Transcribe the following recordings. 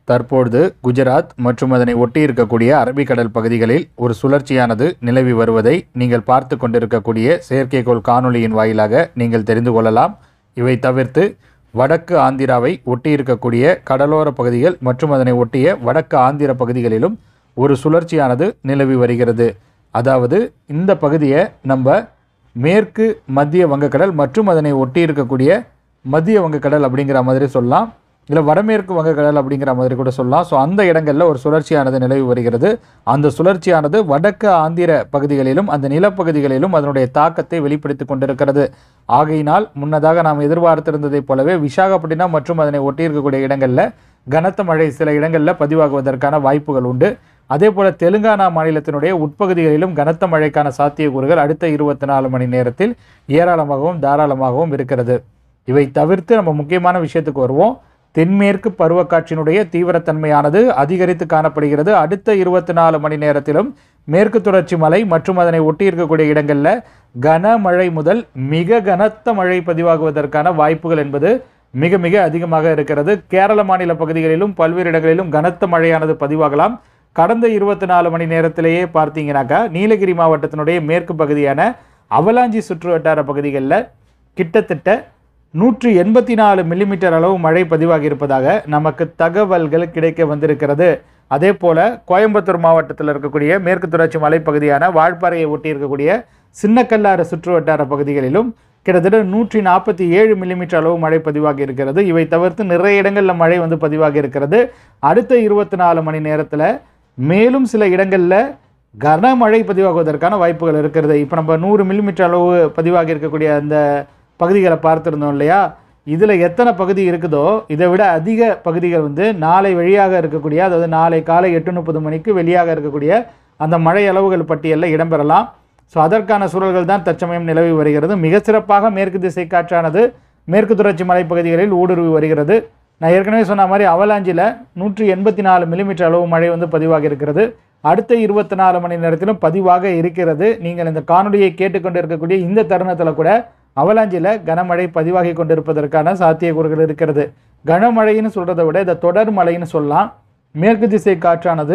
தற்பொழுது குஜராத் மற்றும் அதனை ஒட்டி இருக்கக்கூடிய அரபிக்கடல் பகுதிகளில் ஒரு சுழற்சியானது நிலவி வருவதை நீங்கள் பார்த்து கொண்டிருக்கக்கூடிய செயற்கைக்கோள் காணொளியின் வாயிலாக நீங்கள் தெரிந்து கொள்ளலாம் இவை தவிர்த்து வடக்கு ஆந்திராவை ஒட்டி இருக்கக்கூடிய கடலோர பகுதிகள் மற்றும் அதனை ஒட்டிய வடக்கு ஆந்திர பகுதிகளிலும் ஒரு சுழற்சியானது நிலவி வருகிறது அதாவது இந்த பகுதியை நம்ம மேற்கு மத்திய வங்கக்கடல் மற்றும் அதனை ஒட்டி இருக்கக்கூடிய மத்திய வங்கக்கடல் அப்படிங்கிற மாதிரி சொல்லலாம் இல்லை வடமேற்கு வங்கக்கடல் அப்படிங்கிற மாதிரி கூட சொல்லலாம் ஸோ அந்த இடங்களில் ஒரு சுழற்சியானது நிலவி வருகிறது அந்த சுழற்சியானது வடக்கு ஆந்திர பகுதிகளிலும் அந்த நிலப்பகுதிகளிலும் அதனுடைய தாக்கத்தை வெளிப்படுத்தி கொண்டிருக்கிறது ஆகையினால் முன்னதாக நாம் எதிர்பார்த்திருந்ததைப் போலவே விசாகப்பட்டினம் மற்றும் அதனை ஒட்டி இருக்கக்கூடிய இடங்களில் கனத்த மழை சில இடங்களில் பதிவாகுவதற்கான வாய்ப்புகள் உண்டு அதே போல தெலுங்கானா மாநிலத்தினுடைய உட்பகுதிகளிலும் கனத்த மழைக்கான சாத்தியக்கூறுகள் அடுத்த இருபத்தி நாலு மணி நேரத்தில் ஏராளமாகவும் தாராளமாகவும் இருக்கிறது இவை தவிர்த்து நம்ம முக்கியமான விஷயத்துக்கு வருவோம் தென்மேற்கு பருவக்காற்றினுடைய தீவிரத்தன்மையானது அதிகரித்து காணப்படுகிறது அடுத்த இருபத்தி நாலு மணி நேரத்திலும் மேற்கு தொடர்ச்சி மலை மற்றும் அதனை ஒட்டி இருக்கக்கூடிய இடங்களில் கனமழை முதல் மிக கனத்த மழை பதிவாகுவதற்கான வாய்ப்புகள் என்பது மிக மிக அதிகமாக இருக்கிறது கேரள மாநில பகுதிகளிலும் பல்வேறு இடங்களிலும் கனத்த மழையானது பதிவாகலாம் கடந்த இருபத்தி நாலு மணி நேரத்திலேயே பார்த்தீங்கன்னாக்கா நீலகிரி மாவட்டத்தினுடைய மேற்கு பகுதியான அவலாஞ்சி சுற்று வட்டார பகுதிகளில் கிட்டத்தட்ட நூற்றி எண்பத்தி நாலு மில்லிமீட்டர் அளவு மழை பதிவாகி இருப்பதாக நமக்கு தகவல்கள் கிடைக்க வந்திருக்கிறது அதே போல கோயம்புத்தூர் மாவட்டத்தில் இருக்கக்கூடிய மேற்கு தொடர்ச்சி மலைப்பகுதியான வால்பாறையை ஒட்டி இருக்கக்கூடிய சின்னக்கல்லாறு சுற்று வட்டார பகுதிகளிலும் கிட்டத்தட்ட நூற்றி நாற்பத்தி ஏழு மில்லிமீட்டர் அளவு மழை பதிவாகி இருக்கிறது இவை தவிர்த்து நிறைய இடங்களில் மழை வந்து பதிவாகி இருக்கிறது அடுத்த இருபத்தி நாலு மணி நேரத்தில் மேலும் சில இடங்களில் கனமழை பதிவாகுவதற்கான வாய்ப்புகள் இருக்கிறது இப்போ நம்ம நூறு மில்லிமீட்டர் அளவு பதிவாகி இருக்கக்கூடிய அந்த பகுதிகளை பார்த்துருந்தோம் இல்லையா இதில் எத்தனை பகுதி இருக்குதோ இதை விட அதிக பகுதிகள் வந்து நாளை வழியாக இருக்கக்கூடிய அதாவது நாளை காலை எட்டு முப்பது மணிக்கு வெளியாக இருக்கக்கூடிய அந்த மழை அளவுகள் பட்டியலில் இடம்பெறலாம் ஸோ அதற்கான சூழல்கள் தான் தற்சமயம் நிலவி வருகிறது மிக சிறப்பாக மேற்கு திசை காற்றானது மேற்கு தொடர்ச்சி மலைப்பகுதிகளில் ஊடுருவி வருகிறது நான் ஏற்கனவே சொன்ன மாதிரி அவலாஞ்சியில் நூற்றி எண்பத்தி நாலு மில்லிமீட்டர் அளவு மழை வந்து பதிவாகி இருக்கிறது அடுத்த இருபத்தி நாலு மணி நேரத்திலும் பதிவாக இருக்கிறது நீங்கள் இந்த காணொலியை கேட்டுக்கொண்டு இருக்கக்கூடிய இந்த தருணத்தில் கூட அவலாஞ்சியில் கனமழை பதிவாகி கொண்டிருப்பதற்கான சாத்தியக்கூறுகள் இருக்கிறது கனமழைன்னு சொல்கிறத விட இதை தொடர் மழைன்னு சொல்லலாம் மேற்கு திசை காற்றானது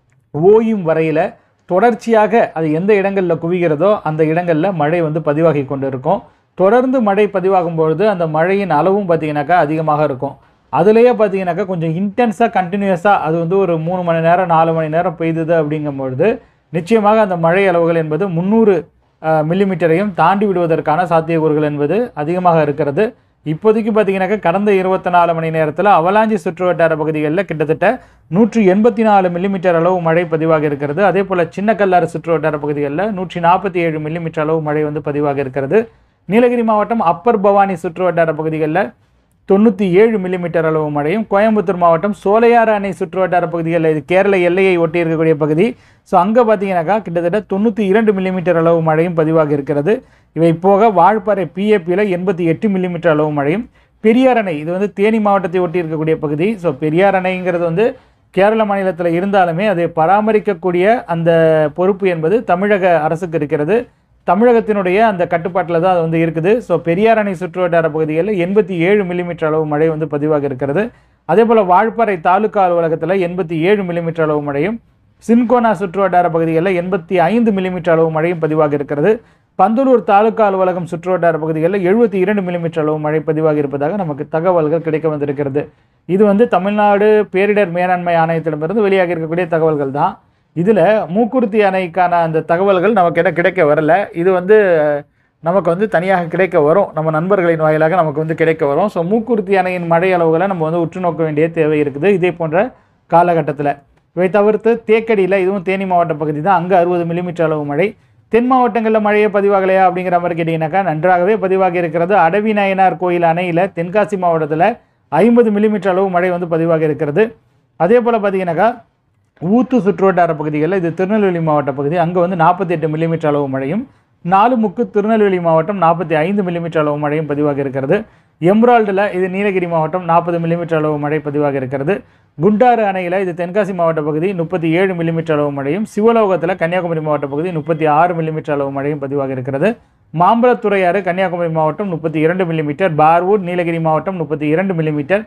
ஓயும் வரையில் தொடர்ச்சியாக அது எந்த இடங்களில் குவிகிறதோ அந்த இடங்களில் மழை வந்து பதிவாகி கொண்டு இருக்கும் தொடர்ந்து மழை பதிவாகும் பொழுது அந்த மழையின் அளவும் பார்த்தீங்கன்னாக்கா அதிகமாக இருக்கும் அதுலேயே பார்த்தீங்கன்னாக்கா கொஞ்சம் இன்டென்ஸாக கண்டினியூஸாக அது வந்து ஒரு மூணு மணி நேரம் நாலு மணி நேரம் பெய்தது அப்படிங்கும்பொழுது நிச்சயமாக அந்த மழை அளவுகள் என்பது முந்நூறு மில்லிமீட்டரையும் தாண்டி விடுவதற்கான சாத்தியக்கூறுகள் என்பது அதிகமாக இருக்கிறது இப்போதைக்கு பார்த்தீங்கன்னாக்கா கடந்த இருபத்தி நாலு மணி நேரத்தில் அவலாஞ்சி சுற்றுவட்டார பகுதிகளில் கிட்டத்தட்ட நூற்றி எண்பத்தி நாலு மில்லிமீட்டர் அளவு மழை பதிவாக இருக்கிறது அதே போல் சின்ன கல்லாறு சுற்றுவட்டார பகுதிகளில் நூற்றி நாற்பத்தி ஏழு மில்லிமீட்டர் அளவு மழை வந்து பதிவாக இருக்கிறது நீலகிரி மாவட்டம் அப்பர் பவானி சுற்றுவட்டார பகுதிகளில் தொண்ணூற்றி ஏழு மில்லிமீட்டர் அளவு மழையும் கோயம்புத்தூர் மாவட்டம் சோலையாறு அணை சுற்றுவட்டார பகுதிகளில் இது கேரள எல்லையை ஒட்டி இருக்கக்கூடிய பகுதி ஸோ அங்கே பார்த்தீங்கன்னாக்கா கிட்டத்தட்ட தொண்ணூற்றி இரண்டு மில்லிமீட்டர் அளவு மழையும் பதிவாக இருக்கிறது இவை போக வால்பாறை பிஏபியில் எண்பத்தி எட்டு மில்லிமீட்டர் அளவு மழையும் பெரியார் அணை இது வந்து தேனி மாவட்டத்தை ஒட்டி இருக்கக்கூடிய பகுதி ஸோ பெரியார் அணைங்கிறது வந்து கேரள மாநிலத்தில் இருந்தாலுமே அதை பராமரிக்கக்கூடிய அந்த பொறுப்பு என்பது தமிழக அரசுக்கு இருக்கிறது தமிழகத்தினுடைய அந்த கட்டுப்பாட்டில் தான் அது வந்து இருக்குது ஸோ பெரியார் அணை சுற்றுவட்டார பகுதிகளில் எண்பத்தி ஏழு மில்லிமீட்டர் அளவு மழை வந்து பதிவாக இருக்கிறது அதே போல் வால்பாறை தாலுகா அலுவலகத்தில் எண்பத்தி ஏழு மில்லிமீட்டர் அளவு மழையும் சின்கோனா சுற்றுவட்டார பகுதிகளில் எண்பத்தி ஐந்து மில்லிமீட்டர் அளவு மழையும் பதிவாக இருக்கிறது பந்தலூர் தாலுகா அலுவலகம் சுற்றுவட்டார பகுதிகளில் எழுபத்தி இரண்டு மில்லிமீட்டர் அளவு மழை பதிவாகி இருப்பதாக நமக்கு தகவல்கள் கிடைக்க வந்திருக்கிறது இது வந்து தமிழ்நாடு பேரிடர் மேலாண்மை ஆணையத்திடமிருந்து வெளியாகி இருக்கக்கூடிய தகவல்கள் தான் இதில் மூக்குருத்தி அணைக்கான அந்த தகவல்கள் நமக்கு என்ன கிடைக்க வரல இது வந்து நமக்கு வந்து தனியாக கிடைக்க வரும் நம்ம நண்பர்களின் வாயிலாக நமக்கு வந்து கிடைக்க வரும் ஸோ மூக்குருத்தி அணையின் மழை அளவுகளை நம்ம வந்து உற்று நோக்க வேண்டிய தேவை இருக்குது இதே போன்ற காலகட்டத்தில் இவை தவிர்த்து தேக்கடியில் இதுவும் தேனி மாவட்ட பகுதி தான் அங்கே அறுபது மில்லிமீட்டர் அளவு மழை தென் மாவட்டங்களில் மழையே பதிவாகலையா அப்படிங்கிற மாதிரி கேட்டிங்கனாக்கா நன்றாகவே பதிவாகி இருக்கிறது அடவி நாயனார் கோயில் அணையில் தென்காசி மாவட்டத்தில் ஐம்பது மில்லிமீட்டர் அளவு மழை வந்து பதிவாகி இருக்கிறது அதே போல் பார்த்தீங்கன்னாக்கா ஊத்து சுற்றுவட்டார பகுதிகளில் இது திருநெல்வேலி மாவட்ட பகுதி அங்கே வந்து நாற்பத்தி எட்டு மில்லிமீட்டர் அளவு மழையும் நாலுமுக்கு திருநெல்வேலி மாவட்டம் நாற்பத்தி ஐந்து மில்லிமீட்டர் அளவு மழையும் பதிவாக இருக்கிறது எம்ரால்டில் இது நீலகிரி மாவட்டம் நாற்பது மில்லிமீட்டர் அளவு மழை பதிவாக இருக்கிறது குண்டாறு அணையில் இது தென்காசி மாவட்ட பகுதி முப்பத்தி ஏழு மில்லிமீட்டர் அளவு மழையும் சிவலோகத்தில் கன்னியாகுமரி மாவட்ட பகுதி முப்பத்தி ஆறு மில்லிமீட்டர் அளவு மழையும் பதிவாக இருக்கிறது மாம்பழத்துறையாறு கன்னியாகுமரி மாவட்டம் முப்பத்தி இரண்டு மில்லிமீட்டர் பார்வூர் நீலகிரி மாவட்டம் முப்பத்தி இரண்டு மில்லிமீட்டர்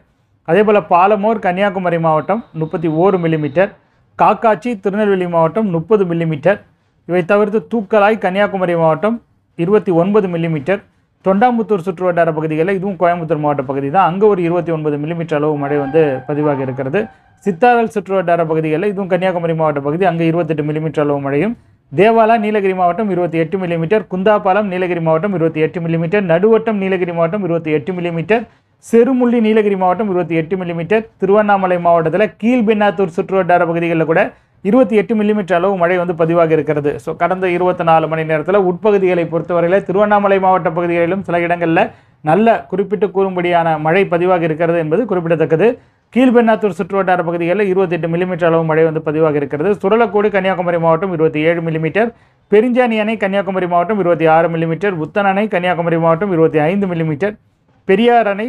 அதே போல் பாலமோர் கன்னியாகுமரி மாவட்டம் முப்பத்தி ஓரு மில்லிமீட்டர் காக்காட்சி திருநெல்வேலி மாவட்டம் முப்பது மில்லிமீட்டர் இவை தவிர்த்து தூக்கலாய் கன்னியாகுமரி மாவட்டம் இருபத்தி ஒன்பது மில்லிமீட்டர் தொண்டாமுத்தூர் சுற்றுவட்டார பகுதிகளில் இதுவும் கோயம்புத்தூர் மாவட்ட பகுதி தான் அங்கே ஒரு இருபத்தி ஒன்பது மில்லிமீட்டர் அளவு மழை வந்து பதிவாகி இருக்கிறது சித்தாரல் சுற்றுவட்டார பகுதிகளில் இதுவும் கன்னியாகுமரி மாவட்ட பகுதி அங்கே இருபத்தெட்டு மில்லிமீட்டர் அளவு மழையும் தேவாலா நீலகிரி மாவட்டம் இருபத்தி எட்டு மில்லிமீட்டர் குந்தாபாலம் நீலகிரி மாவட்டம் இருபத்தி எட்டு மில்லிமீட்டர் நடுவட்டம் நீலகிரி மாவட்டம் இருபத்தி எட்டு மில்லிமீட்டர் செருமுள்ளி நீலகிரி மாவட்டம் இருபத்தி எட்டு மில்லிமீட்டர் திருவண்ணாமலை மாவட்டத்தில் கீழ்பெண்ணாத்தூர் சுற்றுவட்டார பகுதிகளில் கூட இருபத்தி எட்டு மில்லிமீட்டர் அளவு மழை வந்து பதிவாகி இருக்கிறது ஸோ கடந்த இருபத்தி நாலு மணி நேரத்தில் உட்பகுதிகளை பொறுத்தவரையில் திருவண்ணாமலை மாவட்ட பகுதிகளிலும் சில இடங்களில் நல்ல குறிப்பிட்டு கூறும்படியான மழை பதிவாகி இருக்கிறது என்பது குறிப்பிடத்தக்கது கீழ்பெண்ணாத்தூர் சுற்றுவட்டார பகுதிகளில் இருபத்தெட்டு மில்லிமீட்டர் அளவு மழை வந்து பதிவாகி இருக்கிறது சுரலக்கோடு கன்னியாகுமரி மாவட்டம் இருபத்தி ஏழு மில்லிமீட்டர் பெருஞ்சாணி அணை கன்னியாகுமரி மாவட்டம் இருபத்தி ஆறு மில்லிமீட்டர் புத்தன் அணை கன்னியாகுமரி மாவட்டம் இருபத்தி ஐந்து மில்லிமீட்டர் பெரியார் அணை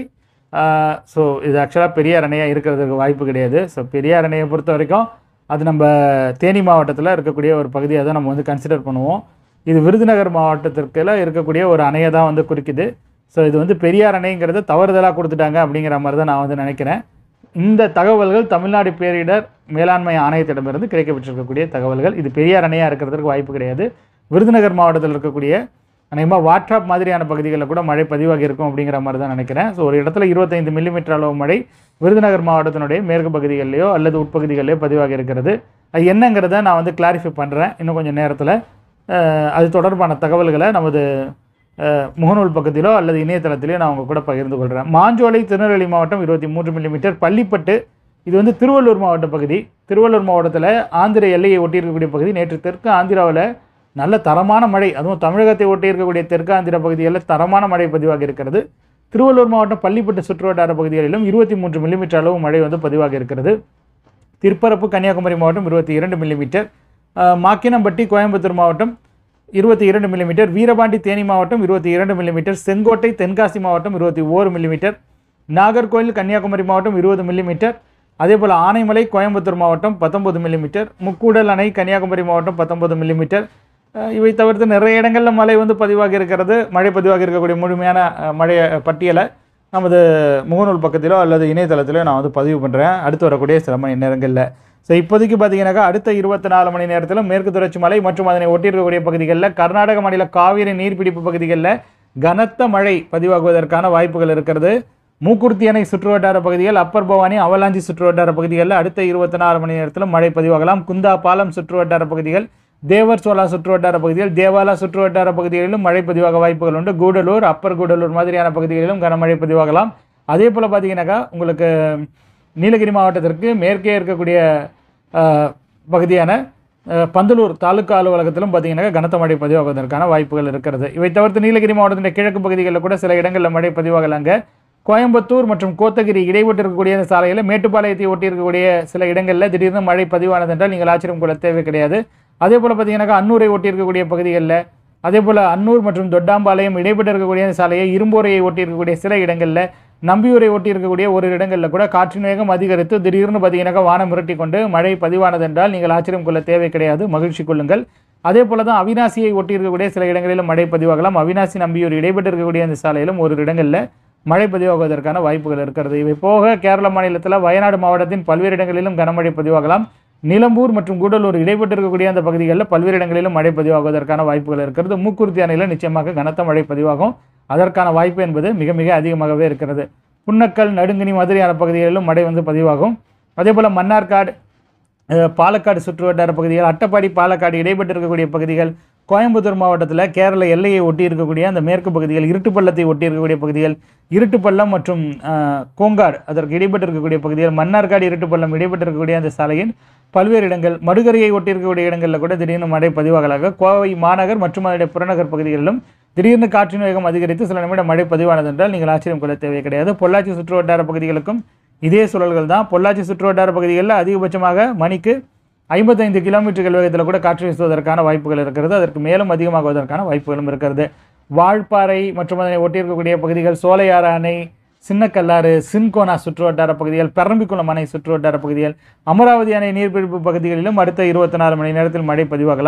ஸோ இது ஆக்சுவலாக பெரியார் அணையாக இருக்கிறதுக்கு வாய்ப்பு கிடையாது ஸோ பெரியார் அணையை பொறுத்த வரைக்கும் அது நம்ம தேனி மாவட்டத்தில் இருக்கக்கூடிய ஒரு பகுதியை தான் நம்ம வந்து கன்சிடர் பண்ணுவோம் இது விருதுநகர் மாவட்டத்திற்குல இருக்கக்கூடிய ஒரு அணையை தான் வந்து குறிக்குது ஸோ இது வந்து பெரியார் அணைங்கிறத தவறுதலாக கொடுத்துட்டாங்க அப்படிங்கிற மாதிரி தான் நான் வந்து நினைக்கிறேன் இந்த தகவல்கள் தமிழ்நாடு பேரிடர் மேலாண்மை ஆணையத்திடமிருந்து கிடைக்கப்பட்டிருக்கக்கூடிய தகவல்கள் இது பெரியார் அணையாக இருக்கிறதுக்கு வாய்ப்பு கிடையாது விருதுநகர் மாவட்டத்தில் இருக்கக்கூடிய அநேகமாக வாட்ராப் மாதிரியான பகுதிகளில் கூட மழை பதிவாகி இருக்கும் அப்படிங்கிற மாதிரி தான் நினைக்கிறேன் ஸோ ஒரு இடத்துல இருபத்தைந்து மில்லிமீட்டர் அளவு மழை விருதுநகர் மாவட்டத்தினுடைய மேற்கு பகுதிகளிலேயோ அல்லது உட்பகுதிகளிலேயோ பதிவாகி இருக்கிறது அது என்னங்கிறத நான் வந்து கிளாரிஃபை பண்ணுறேன் இன்னும் கொஞ்சம் நேரத்தில் அஹ், அது தொடர்பான தகவல்களை நமது அஹ், முகநூல் பக்கத்திலோ அல்லது இணையதளத்திலோ நான் உங்கள் கூட பகிர்ந்து கொள்கிறேன் மாஞ்சோலை திருநெல்வேலி மாவட்டம் இருபத்தி மூன்று மில்லிமீட்டர் பள்ளிப்பட்டு இது வந்து திருவள்ளூர் மாவட்ட பகுதி திருவள்ளூர் மாவட்டத்தில் ஆந்திர எல்லையை ஒட்டி இருக்கக்கூடிய பகுதி நேற்று தெற்கு ஆந்திராவில் நல்ல தரமான மழை அதுவும் தமிழகத்தை ஒட்டி இருக்கக்கூடிய தெற்கு ஆந்திர பகுதிகளில் தரமான மழை பதிவாகி இருக்கிறது திருவள்ளூர் மாவட்டம் பள்ளிப்பட்டு சுற்றுவட்டார பகுதிகளிலும் இருபத்தி மூன்று மில்லிமீட்டர் அளவு மழை வந்து பதிவாகி இருக்கிறது திருப்பரப்பு கன்னியாகுமரி மாவட்டம் இருபத்தி இரண்டு மில்லிமீட்டர் அஹ், மாக்கினம்பட்டி கோயம்புத்தூர் மாவட்டம் இருபத்தி இரண்டு மில்லிமீட்டர் வீரபாண்டி தேனி மாவட்டம் இருபத்தி இரண்டு மில்லிமீட்டர் செங்கோட்டை தென்காசி மாவட்டம் இருபத்தி ஓரு மில்லிமீட்டர் நாகர்கோயில் கன்னியாகுமரி மாவட்டம் இருபது மில்லிமீட்டர் அதேபோல் ஆனைமலை கோயம்புத்தூர் மாவட்டம் பத்தொன்பது மில்லிமீட்டர் முக்கூடல் அணை கன்னியாகுமரி மாவட்டம் பத்தொன்பது மில்லிமீட்டர் அஹ், இவை தவிர்த்து நிறைய இடங்களில் மழை வந்து பதிவாகி இருக்கிறது மழை பதிவாகி இருக்கக்கூடிய முழுமையான அஹ், மழை பட்டியலை நமது முகநூல் பக்கத்திலோ அல்லது இணையதளத்திலோ நான் வந்து பதிவு பண்ணுறேன் அடுத்து வரக்கூடிய சில மணி நேரங்களில் ஸோ இப்போதைக்கு பார்த்தீங்கன்னாக்கா அடுத்த இருபத்தி நாலு மணி நேரத்தில் மேற்கு தொடர்ச்சி மலை மற்றும் அதனை ஒட்டி இருக்கக்கூடிய பகுதிகளில் கர்நாடக மாநில காவிரி நீர்பிடிப்பு பகுதிகளில் கனத்த மழை பதிவாகுவதற்கான வாய்ப்புகள் இருக்கிறது மூக்குர்த்தி அணை சுற்றுவட்டார பகுதிகள் அப்பர் பவானி அவலாஞ்சி சுற்றுவட்டார பகுதிகளில் அடுத்த இருபத்தி நாலு மணி நேரத்தில் மழை பதிவாகலாம் குந்தா பாலம் சுற்றுவட்டார பகுதிகள் தேவர் சோலா சுற்றுவட்டார பகுதிகள் தேவாலா சுற்றுவட்டார பகுதிகளிலும் மழை பதிவாக வாய்ப்புகள் உண்டு கூடலூர் அப்பர் கூடலூர் மாதிரியான பகுதிகளிலும் கனமழை பதிவாகலாம் அதே போல் பார்த்தீங்கன்னாக்கா உங்களுக்கு நீலகிரி மாவட்டத்திற்கு மேற்கே இருக்கக்கூடிய அஹ், பகுதியான அஹ், பந்தலூர் தாலுக்கா அலுவலகத்திலும் பார்த்தீங்கன்னாக்கா கனத்த மழை பதிவாகுவதற்கான வாய்ப்புகள் இருக்கிறது இவை தவிர்த்து நீலகிரி மாவட்டத்தின் கிழக்கு பகுதிகளில் கூட சில இடங்களில் மழை பதிவாகலாங்க கோயம்புத்தூர் மற்றும் கோத்தகிரி இடைப்பட்டு இருக்கக்கூடிய இந்த சாலையில் மேட்டுப்பாளையத்தை ஒட்டி இருக்கக்கூடிய சில இடங்களில் திடீர்னு மழை பதிவானது என்றால் நீங்கள் ஆச்சரியம் கொள்ள தேவை கிடையாது அதே போல் பார்த்தீங்கன்னாக்கா அன்னூரை ஒட்டி இருக்கக்கூடிய பகுதிகளில் அதே போல் அன்னூர் மற்றும் தொட்டாம்பாளையம் இடைப்பட்டு இருக்கக்கூடிய இந்த சாலையை இரும்போரையை ஒட்டி இருக்கக்கூடிய சில இடங்களில் நம்பியூரை ஒட்டி இருக்கக்கூடிய ஒரு இடங்களில் கூட காற்றின் வேகம் அதிகரித்து திடீர்னு பார்த்தீங்கன்னாக்கா வானம் மிரட்டி கொண்டு மழை பதிவானது என்றால் நீங்கள் ஆச்சரியம் கொள்ள தேவை கிடையாது மகிழ்ச்சி கொள்ளுங்கள் அதே போல தான் அவினாசியை ஒட்டி இருக்கக்கூடிய சில இடங்களிலும் மழை பதிவாகலாம் அவினாசி நம்பியூர் இடைப்பட்டு இருக்கக்கூடிய அந்த சாலையிலும் ஒரு இடங்களில் மழை பதிவாகுவதற்கான வாய்ப்புகள் இருக்கிறது இவை போக கேரள மாநிலத்தில் வயநாடு மாவட்டத்தின் பல்வேறு இடங்களிலும் கனமழை பதிவாகலாம் நிலம்பூர் மற்றும் கூடலூர் இடைப்பட்டு இருக்கக்கூடிய அந்த பகுதிகளில் பல்வேறு இடங்களிலும் மழை பதிவாகுவதற்கான வாய்ப்புகள் இருக்கிறது மூக்குருத்தி அணையில் நிச்சயமாக கனத்த மழை பதிவாகும் அதற்கான வாய்ப்பு என்பது மிக மிக அதிகமாகவே இருக்கிறது புன்னக்கல் நடுங்கினி மாதிரியான பகுதிகளிலும் மழை வந்து பதிவாகும் அதே போல் மன்னார்காடு அஹ், பாலக்காடு சுற்றுவட்டார பகுதிகள் அட்டப்பாடி பாலக்காடு இடைப்பட்டு இருக்கக்கூடிய பகுதிகள் கோயம்புத்தூர் மாவட்டத்தில் கேரள எல்லையை ஒட்டி இருக்கக்கூடிய அந்த மேற்கு பகுதிகள் இருட்டுப்பள்ளத்தை ஒட்டி இருக்கக்கூடிய பகுதிகள் இருட்டுப்பள்ளம் மற்றும் அஹ், கோங்காடு அதற்கு இடைப்பட்டு இருக்கக்கூடிய பகுதிகள் மன்னார்காடு இருட்டுப்பள்ளம் இடைப்பட்டு இருக்கக்கூடிய அந்த சாலையின் பல்வேறு இடங்கள் மடுகரையை ஒட்டி இருக்கக்கூடிய இடங்களில் கூட திடீர்னு மழை பதிவாகலாக கோவை மாநகர் மற்றும் அதனுடைய புறநகர் பகுதிகளிலும் திடீர்னு காற்றின் வேகம் அதிகரித்து சில நிமிடம் மழை பதிவானது என்றால் நீங்கள் ஆச்சரியம் கொள்ள தேவை கிடையாது பொள்ளாச்சி சுற்றுவட்டார பகுதிகளுக்கும் இதே சூழல்கள் தான் பொள்ளாச்சி சுற்றுவட்டார பகுதிகளில் அதிகபட்சமாக மணிக்கு ஐம்பத்தைந்து கிலோமீட்டர்கள் வேகத்தில் கூட காற்று வீசுவதற்கான வாய்ப்புகள் இருக்கிறது அதற்கு மேலும் அதிகமாகுவதற்கான வாய்ப்புகளும் இருக்கிறது வால்பாறை மற்றும் அதனை ஒட்டியிருக்கக்கூடிய பகுதிகள் சோலையாறு அணை சின்னக்கல்லாறு சின்கோனா சுற்றுவட்டார பகுதிகள் பெரம்பிக்குளம் அணை சுற்றுவட்டார பகுதிகள் அமராவதி அணை நீர்பிடிப்பு பகுதிகளிலும் அடுத்த இருபத்தி நாலு மணி நேரத்தில் மழை பதிவாகலாம்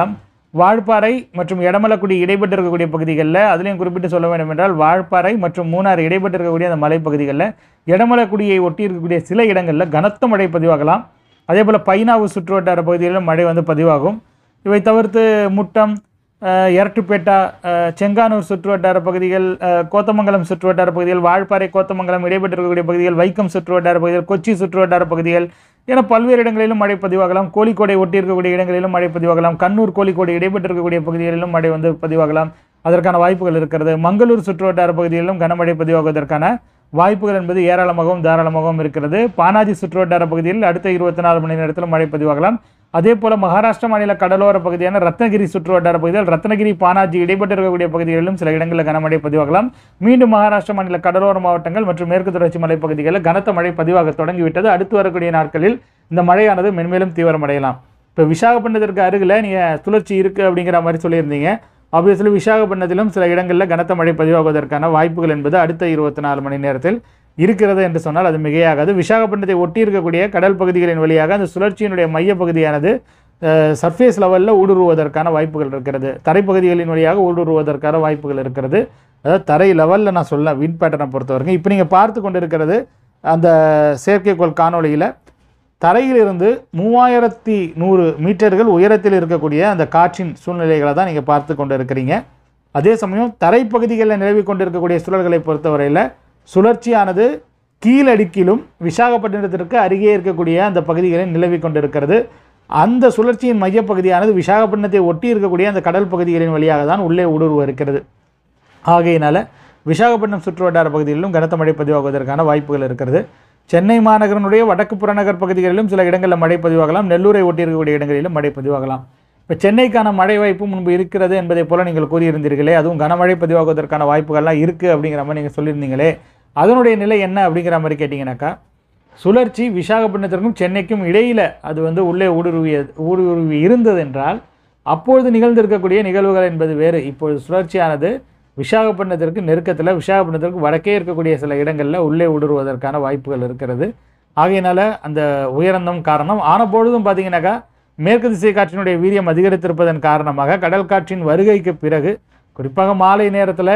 வால்பாறை மற்றும் எடமலக்குடி இடைப்பட்டு இருக்கக்கூடிய பகுதிகளில் அதுலேயும் குறிப்பிட்டு சொல்ல வேண்டும் என்றால் வால்பாறை மற்றும் மூணாறு இடைப்பட்டு இருக்கக்கூடிய அந்த மலைப்பகுதிகளில் எடமலக்குடியை ஒட்டி இருக்கக்கூடிய சில இடங்களில் கனத்த மழை பதிவாகலாம் அதே போல் பைனாவு சுற்றுவட்டார பகுதிகளிலும் மழை வந்து பதிவாகும் இவை தவிர்த்து முட்டம் அஹ், எரட்டுப்பேட்டா அஹ், செங்கானூர் சுற்றுவட்டார பகுதிகள் அஹ், கோத்தமங்கலம் சுற்றுவட்டார பகுதிகள் வால்பாறை கோத்தமங்கலம் இடைப்பட்டு இருக்கக்கூடிய பகுதிகள் வைக்கம் சுற்றுவட்டார பகுதிகள் கொச்சி சுற்றுவட்டார பகுதிகள் என பல்வேறு இடங்களிலும் மழை பதிவாகலாம் கோழிக்கோடை ஒட்டி இருக்கக்கூடிய இடங்களிலும் மழை பதிவாகலாம் கண்ணூர் கோழிக்கோடு இடைப்பட்டு இருக்கக்கூடிய பகுதிகளிலும் மழை வந்து பதிவாகலாம் அதற்கான வாய்ப்புகள் இருக்கிறது மங்களூர் சுற்றுவட்டார பகுதிகளிலும் கனமழை பதிவாகுவதற்கான வாய்ப்புகள் என்பது ஏராளமாகவும் தாராளமாகவும் இருக்கிறது பானாஜி சுற்றுவட்டார பகுதியில் அடுத்த இருபத்தி நாலு மணி நேரத்தில் மழை பதிவாகலாம் அதே போல மகாராஷ்டிரா மாநில கடலோர பகுதியான ரத்னகிரி சுற்றுவட்டார பகுதியில் ரத்னகிரி பானாஜி இடைப்பட்டு இருக்கக்கூடிய பகுதிகளிலும் சில இடங்களில் கனமழை பதிவாகலாம் மீண்டும் மகாராஷ்டிரா மாநில கடலோர மாவட்டங்கள் மற்றும் மேற்கு தொடர்ச்சி மலைப்பகுதிகளில் கனத்த மழை பதிவாக தொடங்கிவிட்டது அடுத்து வரக்கூடிய நாட்களில் இந்த மழையானது மென்மேலும் தீவிரமடையலாம் இப்போ விசாகப்பட்டினத்திற்கு அருகில் நீங்கள் சுழற்சி இருக்குது அப்படிங்கிற மாதிரி சொல்லியிருந்தீங்க ஆப்வியஸ்லி விசாகப்பட்டினத்திலும் சில இடங்களில் கனத்த மழை பதிவாகுவதற்கான வாய்ப்புகள் என்பது அடுத்த இருபத்தி நாலு மணி நேரத்தில் இருக்கிறது என்று சொன்னால் அது மிகையாகாது விசாகப்பட்டினத்தை ஒட்டி இருக்கக்கூடிய கடல் பகுதிகளின் வழியாக அந்த சுழற்சியினுடைய மையப்பகுதியானது சர்ஃபேஸ் லெவலில் ஊடுருவதற்கான வாய்ப்புகள் இருக்கிறது தரைப்பகுதிகளின் வழியாக ஊடுருவதற்கான வாய்ப்புகள் இருக்கிறது அதாவது தரை லெவலில் நான் சொல்ல வின் பேட்டர்னை பொறுத்த வரைக்கும் இப்போ நீங்கள் பார்த்து கொண்டு இருக்கிறது அந்த செயற்கைக்கோள் காணொளியில் தரையிலிருந்து மூவாயிரத்தி நூறு மீட்டர்கள் உயரத்தில் இருக்கக்கூடிய அந்த காற்றின் சூழ்நிலைகளை தான் நீங்கள் பார்த்து கொண்டு இருக்கிறீங்க அதே சமயம் தரைப்பகுதிகளில் நிலவி கொண்டிருக்கக்கூடிய சுழல்களை பொறுத்தவரையில் சுழற்சியானது கீழடுக்கிலும் விசாகப்பட்டினத்திற்கு அருகே இருக்கக்கூடிய அந்த பகுதிகளில் நிலவி கொண்டிருக்கிறது அந்த சுழற்சியின் மையப்பகுதியானது விசாகப்பட்டினத்தை ஒட்டி இருக்கக்கூடிய அந்த கடல் பகுதிகளின் வழியாக தான் உள்ளே ஊடுருவ இருக்கிறது ஆகையினால விசாகப்பட்டினம் சுற்றுவட்டார பகுதிகளிலும் கனத்த மழை பதிவாகுவதற்கான வாய்ப்புகள் இருக்கிறது சென்னை மாநகரனுடைய வடக்கு புறநகர் பகுதிகளிலும் சில இடங்களில் மழை பதிவாகலாம் நெல்லூரை ஒட்டி இருக்கக்கூடிய இடங்களிலும் மழை பதிவாகலாம் இப்போ சென்னைக்கான மழை வாய்ப்பு முன்பு இருக்கிறது என்பதை போல நீங்கள் கூறியிருந்தீர்களே அதுவும் கனமழை பதிவாகுவதற்கான வாய்ப்புகள்லாம் இருக்குது அப்படிங்கிற மாதிரி நீங்கள் சொல்லியிருந்தீங்களே அதனுடைய நிலை என்ன அப்படிங்கிற மாதிரி கேட்டிங்கனாக்கா சுழற்சி விசாகப்பட்டினத்திற்கும் சென்னைக்கும் இடையில் அது வந்து உள்ளே ஊடுருவிய ஊடுருவி இருந்தது என்றால் அப்பொழுது நிகழ்ந்திருக்கக்கூடிய நிகழ்வுகள் என்பது வேறு இப்பொழுது சுழற்சியானது விசாகப்பட்டினத்திற்கு நெருக்கத்தில் விசாகப்பட்டினத்திற்கு வடக்கே இருக்கக்கூடிய சில இடங்களில் உள்ளே ஊடுருவதற்கான வாய்ப்புகள் இருக்கிறது ஆகையினால அந்த உயரந்தம் காரணம் ஆன பொழுதும் பார்த்தீங்கன்னாக்கா மேற்கு திசை காற்றினுடைய வீரியம் அதிகரித்திருப்பதன் காரணமாக கடல் காற்றின் வருகைக்கு பிறகு குறிப்பாக மாலை நேரத்தில்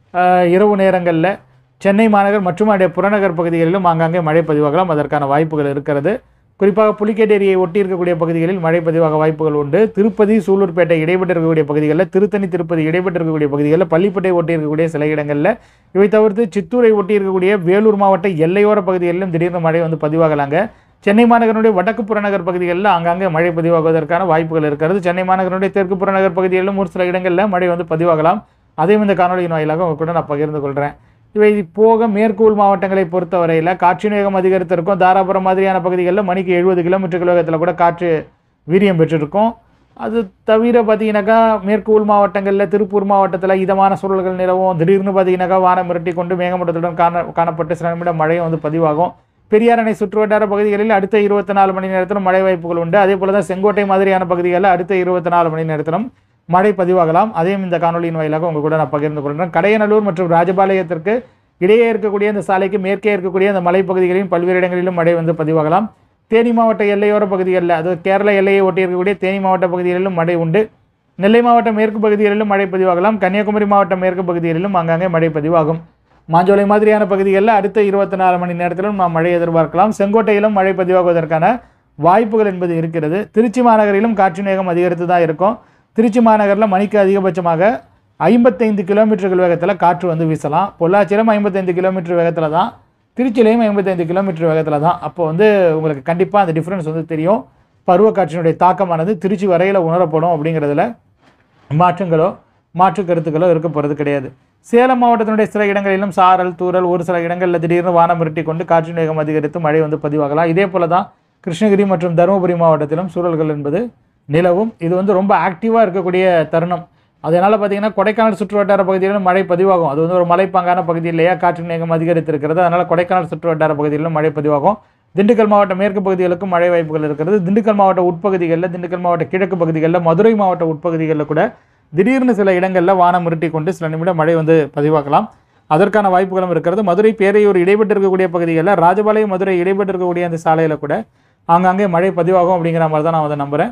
இரவு நேரங்களில் சென்னை மாநகர் மற்றும் அதே புறநகர் பகுதிகளிலும் ஆங்காங்கே மழை பதிவாகலாம் அதற்கான வாய்ப்புகள் இருக்கிறது குறிப்பாக புலிக்கேட் ஏரியை ஒட்டி இருக்கக்கூடிய பகுதிகளில் மழை பதிவாக வாய்ப்புகள் உண்டு திருப்பதி சூலூர்பேட்டை இடைப்பட்டு இருக்கக்கூடிய பகுதிகளில் திருத்தணி திருப்பதி இடைப்பட்டு இருக்கக்கூடிய பகுதிகளில் பள்ளிப்பட்டை ஒட்டி இருக்கக்கூடிய சில இடங்களில் இவை தவிர்த்து சித்தூரை ஒட்டி இருக்கக்கூடிய வேலூர் மாவட்ட எல்லையோர பகுதிகளிலும் திடீர்னு மழை வந்து பதிவாகலாங்க சென்னை மாநகரனுடைய வடக்கு புறநகர் பகுதிகளில் ஆங்காங்கே மழை பதிவாகுவதற்கான வாய்ப்புகள் இருக்கிறது சென்னை மாநகரனுடைய தெற்கு புறநகர் பகுதிகளிலும் ஒரு சில இடங்களில் மழை வந்து பதிவாகலாம் அதையும் இந்த காணொலியின் வாயிலாக உங்க கூட நான் பகிர்ந்து கொள்கிறேன் இவை போக மேற்கு உள் மாவட்டங்களை பொறுத்தவரையில் காற்றின் வேகம் அதிகரித்திருக்கும் தாராபுரம் மாதிரியான பகுதிகளில் மணிக்கு எழுபது கிலோமீட்டர் வேகத்தில் கூட காற்று வீரியம் பெற்றிருக்கும் அது தவிர பார்த்தீங்கன்னாக்கா மேற்கு உள் மாவட்டங்களில் திருப்பூர் மாவட்டத்தில் இதமான சூழல்கள் நிலவும் திடீர்னு பார்த்தீங்கன்னாக்கா வானம் மிரட்டி கொண்டு மேகமூட்டத்துடன் காண காணப்பட்டு சில நிமிடம் மழையும் வந்து பதிவாகும் பெரியார் அணை சுற்றுவட்டார பகுதிகளில் அடுத்த இருபத்தி நாலு மணி நேரத்திலும் மழை வாய்ப்புகள் உண்டு அதே போல தான் செங்கோட்டை மாதிரியான பகுதிகளில் அடுத்த இருபத்தி நாலு மணி நேரத்திலும் மழை பதிவாகலாம் அதையும் இந்த காணொலியின் வாயிலாக உங்க கூட நான் பகிர்ந்து கொள்கிறேன் கடையநல்லூர் மற்றும் ராஜபாளையத்திற்கு இடையே இருக்கக்கூடிய அந்த சாலைக்கு மேற்கே இருக்கக்கூடிய அந்த மலைப்பகுதிகளின் பல்வேறு இடங்களிலும் மழை வந்து பதிவாகலாம் தேனி மாவட்ட எல்லையோர பகுதிகளில் அது கேரள எல்லையை ஒட்டி இருக்கக்கூடிய தேனி மாவட்ட பகுதிகளிலும் மழை உண்டு நெல்லை மாவட்ட மேற்கு பகுதிகளிலும் மழை பதிவாகலாம் கன்னியாகுமரி மாவட்ட மேற்கு பகுதிகளிலும் அங்கங்கே மழை பதிவாகும் மாஞ்சோலை மாதிரியான பகுதிகளில் அடுத்த இருபத்தி நாலு மணி நேரத்திலும் நாம் மழை எதிர்பார்க்கலாம் செங்கோட்டையிலும் மழை பதிவாகுவதற்கான வாய்ப்புகள் என்பது இருக்கிறது திருச்சி மாநகரிலும் காற்றின் வேகம் அதிகரித்து தான் இருக்கும் திருச்சி மாநகரில் மணிக்கு அதிகபட்சமாக ஐம்பத்தைந்து கிலோமீட்டர்கள் வேகத்தில் காற்று வந்து வீசலாம் பொள்ளாச்சியிலும் ஐம்பத்தைந்து கிலோமீட்டர் வேகத்தில் தான் திருச்சியிலையும் ஐம்பத்தைந்து கிலோமீட்டர் வேகத்தில் தான் அப்போ வந்து உங்களுக்கு கண்டிப்பாக அந்த டிஃப்ரென்ஸ் வந்து தெரியும் பருவக்காற்றினுடைய தாக்கமானது திருச்சி வரையில் உணரப்படும் அப்படிங்கிறதுல மாற்றங்களோ மாற்று கருத்துக்களோ இருக்க போகிறது கிடையாது சேலம் மாவட்டத்தினுடைய சில இடங்களிலும் சாரல் தூறல் ஒரு சில இடங்களில் திடீர்னு வானம் மிரட்டி கொண்டு காற்றின் வேகம் அதிகரித்து மழை வந்து பதிவாகலாம் இதே போல தான் கிருஷ்ணகிரி மற்றும் தருமபுரி மாவட்டத்திலும் சூழல்கள் என்பது நிலவும் இது வந்து ரொம்ப ஆக்டிவாக இருக்கக்கூடிய தருணம் அதனால் பார்த்தீங்கன்னா கொடைக்கானல் சுற்றுவட்டார பகுதிகளிலும் மழை பதிவாகும் அது வந்து ஒரு மலைப்பாங்கான பகுதி இல்லையா காற்றின் வேகம் அதிகரித்திருக்கிறது அதனால் கொடைக்கானல் சுற்றுவட்டார பகுதிகளிலும் மழை பதிவாகும் திண்டுக்கல் மாவட்ட மேற்கு பகுதிகளுக்கும் மழை வாய்ப்புகள் இருக்கிறது திண்டுக்கல் மாவட்ட உட்பகுதிகளில் திண்டுக்கல் மாவட்ட கிழக்கு பகுதிகளில் மதுரை மாவட்ட உட்பகுதிகளில் கூட திடீர்னு சில இடங்களில் வானம் மிரட்டி கொண்டு சில நிமிடம் மழை வந்து பதிவாக்கலாம் அதற்கான வாய்ப்புகளும் இருக்கிறது மதுரை பேரையூர் இடைப்பட்டு இருக்கக்கூடிய பகுதிகளில் ராஜபாளையம் மதுரை இடைப்பட்டு இருக்கக்கூடிய அந்த சாலையில் கூட ஆங்காங்கே மழை பதிவாகும் அப்படிங்கிற மாதிரி தான் நான் வந்து நம்புகிறேன்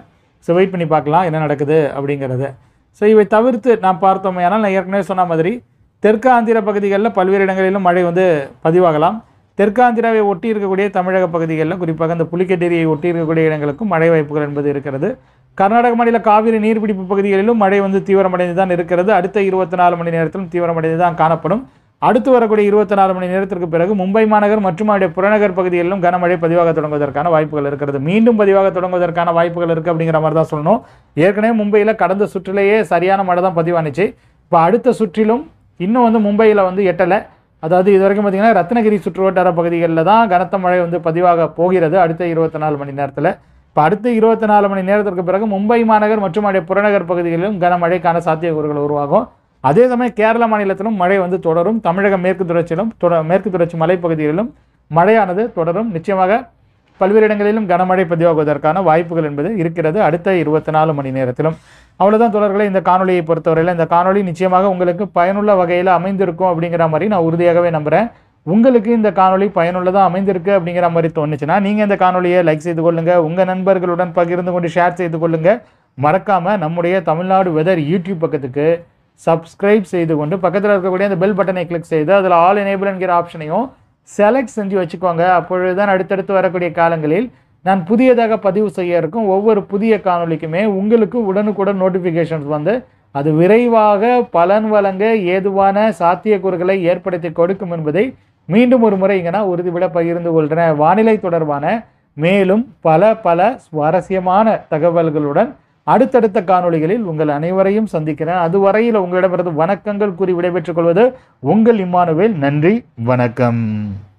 ஸோ வெயிட் பண்ணி பார்க்கலாம் என்ன நடக்குது அப்படிங்கிறத ஸோ இவை தவிர்த்து நாம் பார்த்தோமே ஆனால் நான் ஏற்கனவே சொன்ன மாதிரி தெற்கு ஆந்திர பகுதிகளில் பல்வேறு இடங்களிலும் மழை வந்து பதிவாகலாம் தெற்காந்திராவை ஒட்டி இருக்கக்கூடிய தமிழக பகுதிகளில் குறிப்பாக இந்த புலிக்கட்டேரியை ஒட்டி இருக்கக்கூடிய இடங்களுக்கும் மழை வாய்ப்புகள் என்பது இருக்கிறது கர்நாடக மாநில காவிரி நீர்பிடிப்பு பகுதிகளிலும் மழை வந்து தீவிரமடைந்து தான் இருக்கிறது அடுத்த இருபத்தி நாலு மணி நேரத்திலும் தீவிரமடைந்து தான் காணப்படும் அடுத்து வரக்கூடிய இருபத்தி நாலு மணி நேரத்திற்கு பிறகு மும்பை மாநகர் மற்றும் அவருடைய புறநகர் பகுதிகளிலும் கனமழை பதிவாக தொடங்குவதற்கான வாய்ப்புகள் இருக்கிறது மீண்டும் பதிவாக தொடங்குவதற்கான வாய்ப்புகள் இருக்குது அப்படிங்கிற மாதிரி தான் சொல்லணும் ஏற்கனவே மும்பையில் கடந்த சுற்றிலேயே சரியான மழை தான் பதிவானுச்சு இப்போ அடுத்த சுற்றிலும் இன்னும் வந்து மும்பையில் வந்து எட்டலை அதாவது இது வரைக்கும் பார்த்தீங்கன்னா ரத்னகிரி சுற்றுவட்டார பகுதிகளில் தான் கனத்த மழை வந்து பதிவாக போகிறது அடுத்த இருபத்தி நாலு மணி நேரத்தில் இப்போ அடுத்த இருபத்தி நாலு மணி நேரத்திற்கு பிறகு மும்பை மாநகர் மற்றும் அவருடைய புறநகர் பகுதிகளிலும் கனமழைக்கான சாத்தியக்கூறுகள் உருவாகும் அதே சமயம் கேரள மாநிலத்திலும் மழை வந்து தொடரும் தமிழக மேற்கு தொடர்ச்சியிலும் தொட மேற்கு தொடர்ச்சி மலைப்பகுதிகளிலும் மழையானது தொடரும் நிச்சயமாக பல்வேறு இடங்களிலும் கனமழை பதிவாகுவதற்கான வாய்ப்புகள் என்பது இருக்கிறது அடுத்த இருபத்தி நாலு மணி நேரத்திலும் அவ்வளோதான் தொடர்களே இந்த காணொலியை பொறுத்தவரையில் இந்த காணொளி நிச்சயமாக உங்களுக்கு பயனுள்ள வகையில் அமைந்திருக்கும் அப்படிங்கிற மாதிரி நான் உறுதியாகவே நம்புகிறேன் உங்களுக்கு இந்த காணொளி பயனுள்ளதாக அமைந்திருக்கு அப்படிங்கிற மாதிரி தோணுச்சுன்னா நீங்கள் இந்த காணொலியை லைக் செய்து கொள்ளுங்கள் உங்கள் நண்பர்களுடன் பகிர்ந்து கொண்டு ஷேர் செய்து கொள்ளுங்கள் மறக்காமல் நம்முடைய தமிழ்நாடு வெதர் யூடியூப் பக்கத்துக்கு சப்ஸ்கிரைப் செய்து கொண்டு பக்கத்தில் இருக்கக்கூடிய அந்த பெல் பட்டனை கிளிக் செய்து அதில் ஆல் எனேபிள் என்கிற ஆப்ஷனையும் செலக்ட் செஞ்சு வச்சுக்கோங்க அப்பொழுதுதான் அடுத்தடுத்து வரக்கூடிய காலங்களில் நான் புதியதாக பதிவு செய்ய இருக்கும் ஒவ்வொரு புதிய காணொளிக்குமே உங்களுக்கு உடனுக்குடன் நோட்டிஃபிகேஷன்ஸ் வந்து அது விரைவாக பலன் வழங்க ஏதுவான சாத்தியக்கூறுகளை ஏற்படுத்தி கொடுக்கும் என்பதை மீண்டும் ஒரு முறை இங்கே நான் உறுதிவிட பகிர்ந்து கொள்கிறேன் வானிலை தொடர்பான மேலும் பல பல சுவாரஸ்யமான தகவல்களுடன் அடுத்தடுத்த காணொளிகளில் உங்கள் அனைவரையும் சந்திக்கிறேன் அதுவரையில் உங்களிடமிருந்து வணக்கங்கள் கூறி விடைபெற்றுக் கொள்வது உங்கள் இம்மானுவேல் நன்றி வணக்கம்